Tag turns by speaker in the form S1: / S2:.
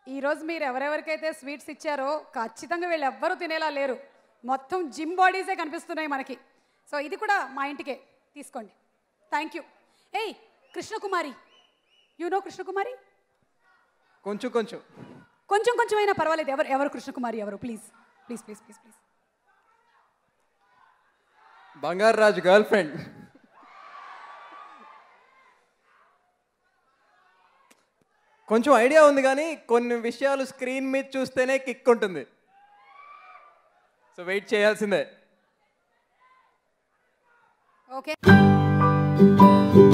S1: ఈరోజు మీరు ఎవరెవరికైతే స్వీట్స్ ఇచ్చారో ఖచ్చితంగా వీళ్ళు ఎవ్వరూ తినేలా లేరు మొత్తం జిమ్ బాడీసే కనిపిస్తున్నాయి మనకి సో ఇది కూడా మా ఇంటికే తీసుకోండి థ్యాంక్ యూ ఏయ్ కృష్ణకుమారి యు నో కృష్ణకుమారి
S2: కొంచెం కొంచెం
S1: కొంచెం కొంచెం అయినా పర్వాలేదు ఎవరు ఎవరు కృష్ణకుమారి ఎవరు please please please please please
S2: Bangaru Raju girl friend కొంచెం ఐడియా ఉంది కానీ కొన్ని విషయాలు స్క్రీన్ మీద చూస్తేనే కిక్ ఉంటుంది సో వెయిట్ చేయాల్సిందే
S1: ఓకే